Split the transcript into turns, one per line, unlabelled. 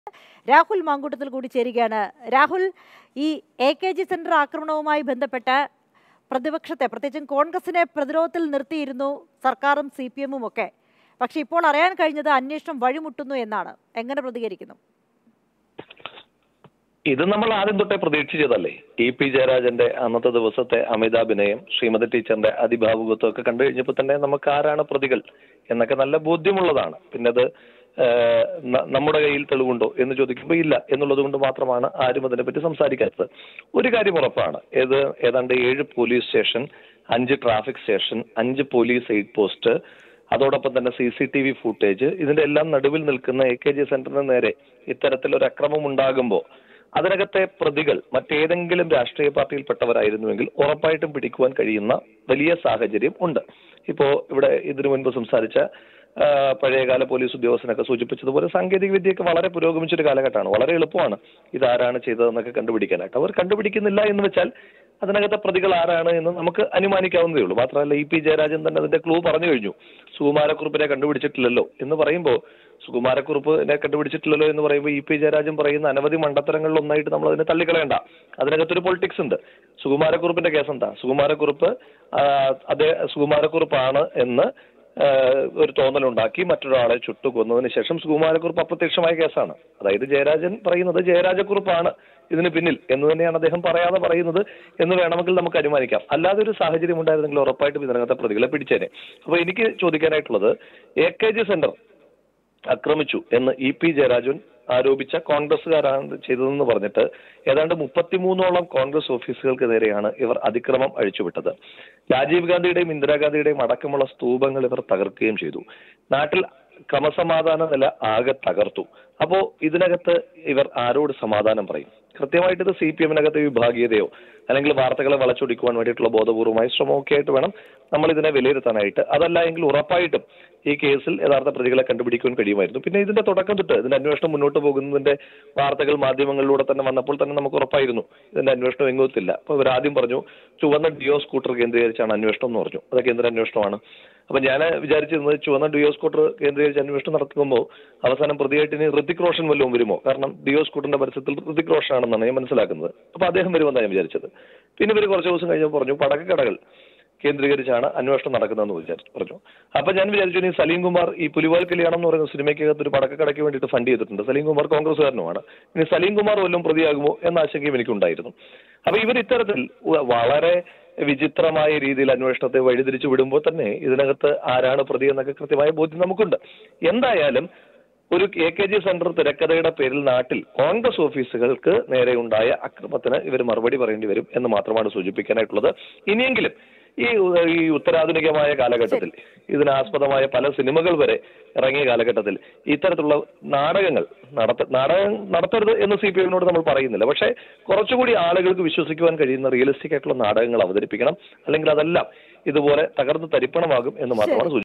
രാഹുൽ മാങ്കൂട്ടത്തിൽ കൂടി ചേരുകയാണ് രാഹുൽ ഈ എ കെ ജി സെന്റർ ആക്രമണവുമായി ബന്ധപ്പെട്ട് പ്രതിപക്ഷത്തെ പ്രത്യേകിച്ചും കോൺഗ്രസിനെ പ്രതിരോധത്തിൽ നിർത്തിയിരുന്നു സർക്കാരും സി പി എമ്മും ഒക്കെ പക്ഷെ ഇപ്പോൾ അറിയാൻ കഴിഞ്ഞത് അന്വേഷണം വഴിമുട്ടുന്നു എന്നാണ് എങ്ങനെ പ്രതികരിക്കുന്നു
ഇത് നമ്മൾ ആദ്യം തൊട്ടേ പ്രതീക്ഷിച്ചതല്ലേ ടി പി ജയരാജന്റെ അന്നത്തെ ദിവസത്തെ അമിതാഭിനയം ശ്രീമതി ടീച്ചറിന്റെ അതിഭാവുകത്വം ഒക്കെ കണ്ടു കഴിഞ്ഞപ്പോൾ തന്നെ നമുക്ക് ആരാണ് പ്രതികൾ എന്നൊക്കെ നല്ല ബോധ്യമുള്ളതാണ് പിന്നെ അത് ഏഹ്, ന- നമ്മുടെ കയ്യിൽ തെളിവുണ്ടോ എന്ന് ചോദിക്കുമ്പോൾ ഇല്ല എന്നുള്ളത് കൊണ്ട് മാത്രമാണ് ആരും അതിനെപ്പറ്റി സംസാരിക്കാത്തത് ഒരു കാര്യം ഉറപ്പാണ് ഏത് ഏതാണ്ട് ഏഴ് പോലീസ് സ്റ്റേഷൻ അഞ്ച് ട്രാഫിക് സ്റ്റേഷൻ അഞ്ച് പോലീസ് എയ്ഡ് പോസ്റ്റ് അതോടൊപ്പം തന്നെ C C T V footage ഇതിന്റെ എല്ലാം നടുവിൽ നിൽക്കുന്ന എ കെ ജി സെന്ററിന് നേരെ ഇത്തരത്തിലൊരു അക്രമം ഉണ്ടാകുമ്പോൾ അതിനകത്തെ പ്രതികൾ മറ്റേതെങ്കിലും രാഷ്ട്രീയ പാർട്ടിയിൽപ്പെട്ടവരായിരുന്നുവെങ്കിൽ ഉറപ്പായിട്ടും പിടിക്കുവാൻ കഴിയുന്ന വലിയ സാഹചര്യം ഉണ്ട് ഇപ്പോ ഇവിടെ ഇതിനു മുൻപ് സംസാരിച്ച ആ, പഴയകാല പോലീസ് ഉദ്യോഗസ്ഥനൊക്കെ സൂചിപ്പിച്ചതുപോലെ സാങ്കേതിക വിദ്യയൊക്കെ വളരെ പുരോഗമിച്ചൊരു കാലഘട്ടമാണ് വളരെ എളുപ്പമാണ് ഇതാരാണ് ചെയ്തതെന്നൊക്കെ കണ്ടുപിടിക്കാനായിട്ട് അവർ കണ്ടുപിടിക്കുന്നില്ല എന്ന് വെച്ചാൽ അതിനകത്തെ പ്രതികൾ ആരാണ് എന്ന് നമുക്ക് അനുമാനിക്കാവുന്നതേ ഉള്ളൂ മാത്രമല്ല ഇ പി ജയരാജൻ തന്നെ അതിന്റെ ക്ലൂ പറഞ്ഞു കഴിഞ്ഞു സുകുമാരക്കുറുപ്പിനെ കണ്ടുപിടിച്ചിട്ടില്ലല്ലോ എന്ന് പറയുമ്പോൾ സുകുമാരക്കുറുപ്പിനെ കണ്ടുപിടിച്ചിട്ടില്ലല്ലോ എന്ന് പറയുമ്പോൾ ഇ പി ജയരാജൻ പറയുന്ന അനവധി മണ്ടത്തരങ്ങളിൽ ഒന്നായിട്ട് നമ്മൾ അതിനെ തള്ളിക്കളയണ്ട അതിനകത്തൊരു പൊളിറ്റിക്സ് ഉണ്ട് സുകുമാരക്കുറുപ്പിന്റെ കേസ് എന്താ സുകുമാരക്കുറുപ്പ് ആ, അതേ സുകുമാരക്കുറുപ്പാണ് എന്ന് ആ, ഒരു തോന്നലുണ്ടാക്കി മറ്റൊരാളെ ചുട്ടു കൊന്നതിന് ശേഷം സുകുമാരക്കുറുപ്പ് അപ്രത്യക്ഷമായ കേസാണ് അതായത് ജയരാജൻ പറയുന്നത് ജയരാജക്കുറുപ്പാണ് ഇതിന് പിന്നിൽ എന്ന് തന്നെയാണ് അദ്ദേഹം പറയാതെ പറയുന്നത് എന്ന് വേണമെങ്കിൽ നമുക്ക് അനുമാനിക്കാം അല്ലാതെ ഒരു സാഹചര്യം ഉണ്ടായിരുന്നെങ്കിൽ ഉറപ്പായിട്ടും ഇതിനകത്തെ പ്രതികളെ പിടിച്ചേനെ അപ്പൊ എനിക്ക് ചോദിക്കാനായിട്ടുള്ളത് എ കെ ജി സെന്റർ ആക്രമിച്ചു എന്ന് ഇ പി ജയരാജൻ ആരോപിച്ച കോൺഗ്രസുകാരാണ് ചെയ്തതെന്ന് പറഞ്ഞിട്ട് ഏതാണ്ട് മുപ്പത്തിമൂന്നോളം കോൺഗ്രസ് ഓഫീസുകൾക്ക് നേരെയാണ് ഇവർ അതിക്രമം അഴിച്ചുവിട്ടത് രാജീവ് ഗാന്ധിയുടെയും ഇന്ദിരാഗാന്ധിയുടെയും അടക്കമുള്ള സ്തൂപങ്ങൾ ഇവർ തകർക്കുകയും ചെയ്തു നാട്ടിൽ ക്രമസമാധാന നില ആകെ തകർത്തു അപ്പോ ഇതിനകത്ത് ഇവർ ആരോട് സമാധാനം പറയും കൃത്യമായിട്ട് ഇത് സി പി എമ്മിനകത്തെ വിഭാഗീയതയോ അല്ലെങ്കിൽ വാർത്തകളെ വളച്ചൊടിക്കുവാൻ വേണ്ടിയിട്ടുള്ള ബോധപൂർവമായ ശ്രമമൊക്കെ ആയിട്ട് വേണം നമ്മൾ ഇതിനെ വിലയിരുത്താനായിട്ട് അതല്ല എങ്കിൽ ഉറപ്പായിട്ടും ഈ കേസിൽ യഥാർത്ഥ പ്രതികളെ കണ്ടുപിടിക്കുവാൻ കഴിയുമായിരുന്നു പിന്നെ ഇതിന്റെ തുടക്കം തൊട്ട് ഇതിന്റെ അന്വേഷണം മുന്നോട്ട് പോകുന്നതിന്റെ വാർത്തകൾ മാധ്യമങ്ങളിലൂടെ തന്നെ വന്നപ്പോൾ തന്നെ നമുക്ക് ഉറപ്പായിരുന്നു ഇതിന്റെ അന്വേഷണം എങ്ങോത്തില്ല അപ്പൊ ഇവർ ആദ്യം പറഞ്ഞു ചുവന്ന ഡിയോ സ്കൂട്ടർ കേന്ദ്രീകരിച്ചാണ് അന്വേഷണം എന്ന് പറഞ്ഞു അത് കേന്ദ്ര അന്വേഷണമാണ് അപ്പൊ ഞാൻ വിചാരിച്ചിരുന്നത് ചുവന്ന ഡിയോ സ്കൂട്ടർ കേന്ദ്രീകരിച്ച് അന്വേഷണം നടത്തുമ്പോൾ അവസാനം പ്രതിയായിട്ട് ഇനി ഋതിക് റോഷൻ വല്ലതും വരുമോ കാരണം ഡിയോ സ്കൂട്ടറിന്റെ പരസ്യത്തിൽ ഋതിക് റോഷൻ ആണെന്നാണ് ഞാൻ മനസ്സിലാക്കുന്നത് അപ്പൊ അദ്ദേഹം വരുമെന്നാണ് ഞാൻ വിചാരിച്ചത് പിന്നെ ഇവർ കുറച്ച് ദിവസം കഴിഞ്ഞപ്പോൾ പറഞ്ഞു പടക്കക്കടകൾ കേന്ദ്രീകരിച്ചാണ് അന്വേഷണം നടക്കുന്നതെന്ന് വിചാരിച്ചു പറഞ്ഞു അപ്പൊ ഞാൻ വിചാരിച്ചു ഇനി സലീം കുമാർ ഈ പുലിവാൽ കല്യാണം എന്ന് പറയുന്ന സിനിമയ്ക്കകത്ത് ഒരു പടക്കക്കടയ്ക്ക് വേണ്ടിയിട്ട് ഫണ്ട് ചെയ്തിട്ടുണ്ട് സലീം കുമാർ കോൺഗ്രസ്സുകാരനുമാണ് ഇനി സലീം കുമാർ വല്ലതും പ്രതിയാകുമോ എന്ന ആശങ്കയും എനിക്കുണ്ടായിരുന്നു അപ്പൊ ഇവർ ഇത്തരത്തിൽ വ- വളരെ വിചിത്രമായ രീതിയിൽ അന്വേഷണത്തെ വഴിതിരിച്ചു വിടുമ്പോൾ തന്നെ ഇതിനകത്ത് ആരാണ് പ്രതി എന്നൊക്കെ കൃത്യമായ ബോധ്യം നമുക്കുണ്ട് എന്തായാലും ഒരു എ കെ ജി സെന്റർ തിരക്കഥയുടെ പേരിൽ നാട്ടിൽ കോൺഗ്രസ് ഓഫീസുകൾക്ക് നേരെയുണ്ടായ അക്രമത്തിന് ഇവർ മറുപടി പറയേണ്ടി വരും എന്ന് മാത്രമാണ് സൂചിപ്പിക്കാനായിട്ടുള്ളത് ഇനിയെങ്കിലും ഈ ഉ- ഈ ഉത്തരാധുനികമായ കാലഘട്ടത്തിൽ ഇതിനാസ്പദമായ പല സിനിമകൾ വരെ ഇറങ്ങിയ കാലഘട്ടത്തിൽ ഇത്തരത്തിലുള്ള നാടകങ്ങൾ നടത്ത നാടകം നടത്തരുത് എന്ന് സി പി എമ്മിനോട് നമ്മൾ പറയുന്നില്ല പക്ഷേ കുറച്ചുകൂടി ആളുകൾക്ക് വിശ്വസിക്കുവാൻ കഴിയുന്ന റിയലിസ്റ്റിക് ആയിട്ടുള്ള നാടകങ്ങൾ അവതരിപ്പിക്കണം അല്ലെങ്കിൽ അതെല്ലാം ഇതുപോലെ തകർന്ന് തരിപ്പണമാകും എന്ന് മാത്രമാണ് സൂചിപ്പിക്കുന്നത്